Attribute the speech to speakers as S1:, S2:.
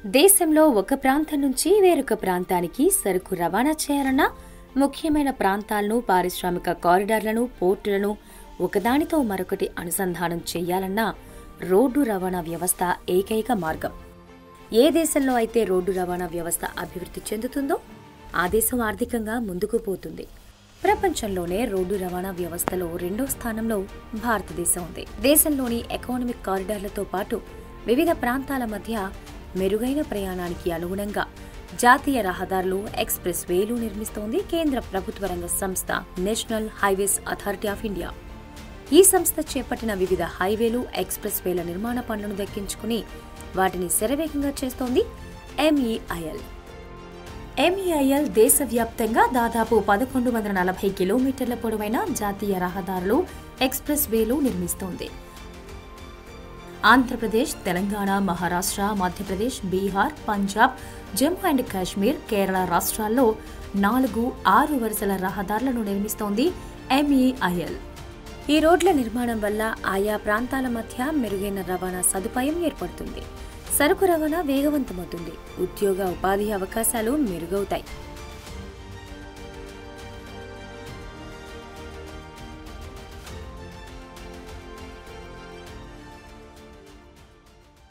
S1: దేశంలో ఒక ప్రాంతం నుంచి వేరొక ప్రాంతానికి సరుకు రవాణా చేయాలన్నా ముఖ్యమైన ప్రాంతాలను పారిశ్రామిక కారిడార్లను పోర్టులను ఒకదానితో మరొకటి అనుసంధానం చేయాలన్నా రోడ్డు రవాణా వ్యవస్థ ఏకైక మార్గం ఏ దేశంలో అయితే రోడ్డు రవాణా వ్యవస్థ అభివృద్ధి చెందుతుందో ఆ దేశం ఆర్థికంగా ముందుకు పోతుంది ప్రపంచంలోనే రోడ్డు రవాణా వ్యవస్థలో రెండో స్థానంలో భారతదేశం ఉంది దేశంలోని ఎకానమిక్ కారిడార్లతో పాటు వివిధ ప్రాంతాల మధ్య మెరుగైన ప్రయాణానికి అనుగుణంగా జాతీయ రహదారులు ఎక్స్ప్రెస్ వేలు నిర్మిస్తోంది కేంద్ర ప్రభుత్వ రంగ సంస్థ national highways authority of India ఈ సంస్థ చేపట్టిన వివిధ హైవేలు ఎక్స్ప్రెస్ వేల నిర్మాణ పనులను దక్కించుకుని వాటిని శరవేగంగా చేస్తోంది ఎంఈఐఎల్ ఎంఈఐఎల్ దేశవ్యాప్తంగా దాదాపు పదకొండు వందల నలభై కిలోమీటర్ల పొడవైన జాతీయ రహదారులు ఎక్స్ప్రెస్ వేలు నిర్మిస్తోంది ఆంధ్రప్రదేశ్ తెలంగాణ మహారాష్ట్ర మధ్యప్రదేశ్ బీహార్ పంజాబ్ జమ్మూ అండ్ కాశ్మీర్ కేరళ రాష్ట్రాల్లో నాలుగు ఆరు వరుసల రహదారులను నిర్మిస్తోంది ఎంఈఐఎల్ ఈ రోడ్ల నిర్మాణం వల్ల ఆయా ప్రాంతాల మధ్య మెరుగైన రవాణా సదుపాయం ఏర్పడుతుంది సరుకు రవాణా వేగవంతమవుతుంది ఉద్యోగ ఉపాధి అవకాశాలు మెరుగవుతాయి